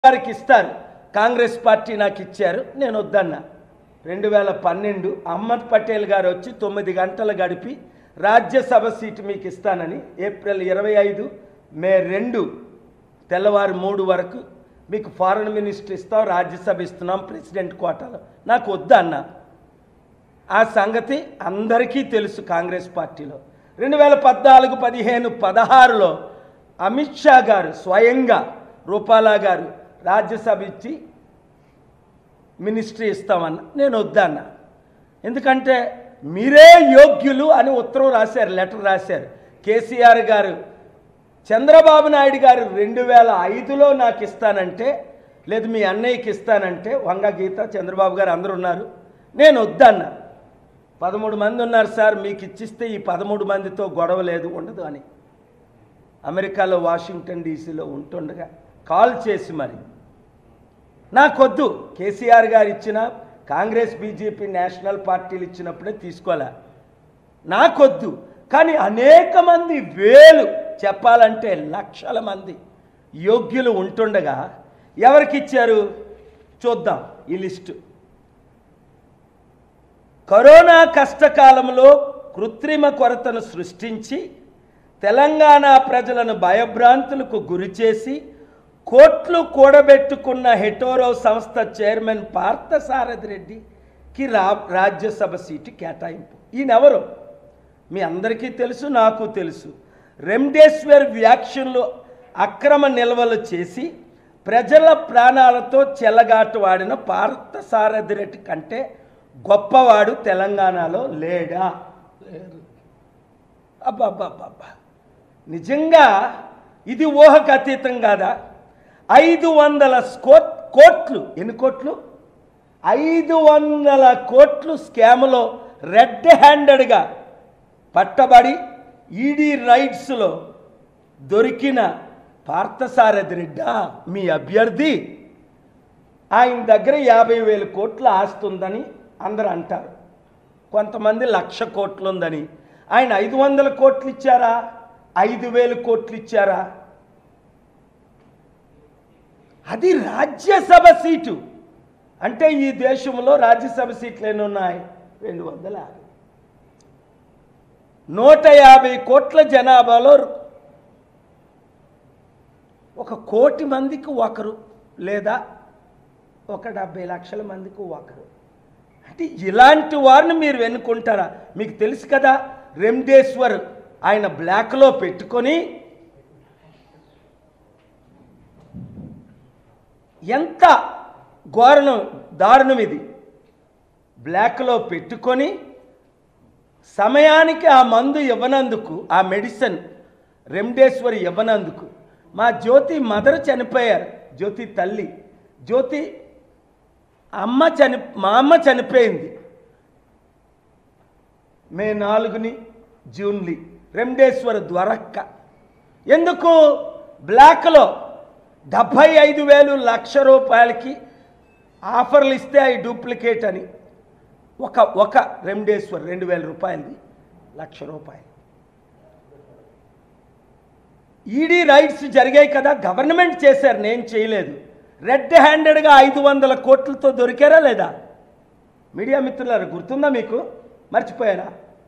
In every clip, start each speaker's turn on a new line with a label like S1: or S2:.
S1: గారికి ఇస్తారు కాంగ్రెస్ పార్టీ నాకు ఇచ్చారు నేను వద్దన్నా రెండు వేల పన్నెండు అహ్మద్ పటేల్ గారు వచ్చి తొమ్మిది గంటలు గడిపి రాజ్యసభ సీటు మీకు ఇస్తానని ఏప్రిల్ ఇరవై ఐదు మే రెండు తెల్లవారు మూడు వరకు మీకు ఫారెన్ మినిస్టర్ ఇస్తాం రాజ్యసభ ఇస్తున్నాం ప్రెసిడెంట్ కోటాలో నాకు వద్దన్నా ఆ సంగతి అందరికీ తెలుసు కాంగ్రెస్ పార్టీలో రెండు వేల పద్నాలుగు పదిహేను పదహారులో అమిత్ షా గారు స్వయంగా రూపాలా గారు రాజ్యసభ ఇచ్చి మినిస్ట్రీ ఇస్తామన్న నేను వద్దన్నా ఎందుకంటే మీరే యోగ్యులు అని ఉత్తరం రాశారు లెటర్ రాశారు కేసీఆర్ గారు చంద్రబాబు నాయుడు గారు రెండు వేల ఐదులో నాకు ఇస్తానంటే లేదు మీ అన్నయ్యకి ఇస్తానంటే వంగ గీత చంద్రబాబు గారు అందరూ ఉన్నారు నేను వద్దన్నా పదమూడు మంది ఉన్నారు సార్ మీకు ఇచ్చిస్తే ఈ పదమూడు మందితో గొడవ లేదు ఉండదు అని అమెరికాలో వాషింగ్టన్ డీసీలో ఉంటుండగా కాల్ చేసి మరి నాకొద్దు కేసీఆర్ గారు ఇచ్చిన కాంగ్రెస్ బీజేపీ నేషనల్ పార్టీలు ఇచ్చినప్పుడే తీసుకోలే నాకొద్దు కానీ అనేక మంది వేలు చెప్పాలంటే లక్షల మంది యోగ్యులు ఉంటుండగా ఎవరికి ఇచ్చారు చూద్దాం ఈ లిస్టు కరోనా కష్టకాలంలో కృత్రిమ కొరతను సృష్టించి తెలంగాణ ప్రజలను భయభ్రాంతులకు గురిచేసి కోట్లు కూడబెట్టుకున్న హెటోరో సంస్థ చైర్మన్ పార్థసారథి రెడ్డికి రా రాజ్యసభ సీటు కేటాయింపు ఈయనెవరు మీ అందరికీ తెలుసు నాకు తెలుసు రెమ్డెసివిర్ వ్యాక్సిన్లు అక్రమ నిల్వలు చేసి ప్రజల ప్రాణాలతో చెలగాటు వాడిన పార్థసారథి రెడ్డి కంటే గొప్పవాడు తెలంగాణలో లేడా లేరు అబ్బాబ్బాబ్బా నిజంగా ఇది ఊహకు అతీతం కాదా ఐదు వందల స్కో కోట్లు ఎన్ని కోట్లు ఐదు వందల కోట్లు స్కామ్లో రెడ్ హ్యాండెడ్గా పట్టబడి ఈడీ రైట్స్లో దొరికిన పార్థసారథి రెడ్డా మీ అభ్యర్థి ఆయన దగ్గర యాభై వేల కోట్ల ఆస్తి ఉందని అందరూ అంటారు కొంతమంది లక్ష కోట్లు ఉందని ఆయన ఐదు వందల కోట్లు ఇచ్చారా ఐదు వేల కోట్లు ఇచ్చారా అది రాజ్యసభ సీటు అంటే ఈ దేశంలో రాజ్యసభ సీట్లు ఎన్ని ఉన్నాయి రెండు వందల యాభై నూట యాభై కోట్ల జనాభాలో ఒక కోటి మందికి ఒకరు లేదా ఒక డెబ్బై లక్షల మందికి ఒకరు అంటే ఇలాంటి వారిని మీరు వెనుకుంటారా మీకు తెలుసు కదా రెమ్డేశ్వర్ ఆయన బ్లాక్లో పెట్టుకొని ఎంత ఘోరణం దారుణం ఇది బ్లాక్లో పెట్టుకొని సమయానికి ఆ మందు ఇవ్వనందుకు ఆ మెడిసిన్ రెమ్డేశ్వరి ఇవ్వనందుకు మా జ్యోతి మదర్ చనిపోయారు జ్యోతి తల్లి జ్యోతి అమ్మ చని మా అమ్మ చనిపోయింది మే నాలుగుని జూన్లి రెమ్డేశ్వర్ ద్వారక్క ఎందుకు బ్లాక్లో డెబ్భై ఐదు వేలు లక్ష రూపాయలకి ఆఫర్లు ఇస్తే అవి డూప్లికేట్ అని ఒక ఒక రెమ్డేశ్వర్ రెండు వేల రూపాయలది లక్ష రూపాయలు ఈడీ రైట్స్ జరిగాయి కదా గవర్నమెంట్ చేశారు నేను చేయలేదు రెడ్ హ్యాండెడ్గా ఐదు వందల కోట్లతో దొరికారా లేదా మీడియా మిత్రులారు గుర్తుందా మీకు మర్చిపోయారా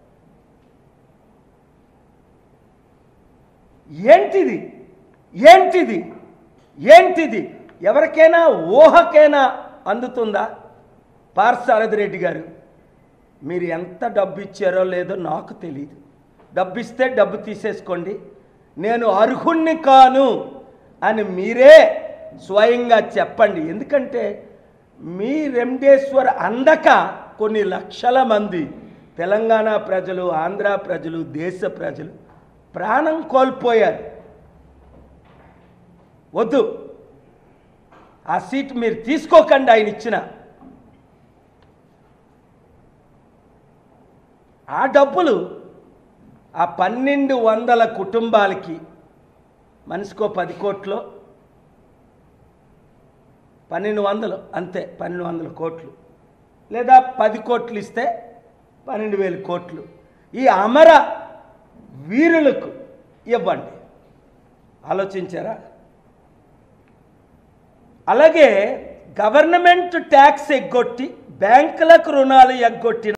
S1: ఏంటిది ఏంటిది ఏంటిది ఎవరికైనా ఊహకైనా అందుతుందా పార్సారథి రెడ్డి గారు మీరు ఎంత డబ్బు ఇచ్చారో లేదో నాకు తెలియదు డబ్బు ఇస్తే డబ్బు తీసేసుకోండి నేను అర్హుణ్ణి కాను అని మీరే స్వయంగా చెప్పండి ఎందుకంటే మీ రెమ్డేశ్వర్ అందక కొన్ని లక్షల మంది తెలంగాణ ప్రజలు ఆంధ్ర ప్రజలు దేశ ప్రజలు ప్రాణం కోల్పోయారు వద్దు ఆ సీట్ మీరు తీసుకోకండి ఆయన ఇచ్చిన ఆ డబ్బులు ఆ పన్నెండు వందల కుటుంబాలకి మనిషికో పది కోట్లు పన్నెండు వందలు అంతే పన్నెండు వందల కోట్లు లేదా పది కోట్లు ఇస్తే పన్నెండు వేల కోట్లు ఈ అమర వీరులకు ఇవ్వండి ఆలోచించారా అలాగే గవర్నమెంట్ ట్యాక్స్ ఎగ్గొట్టి బ్యాంకులకు రుణాలు ఎగ్గొట్టిన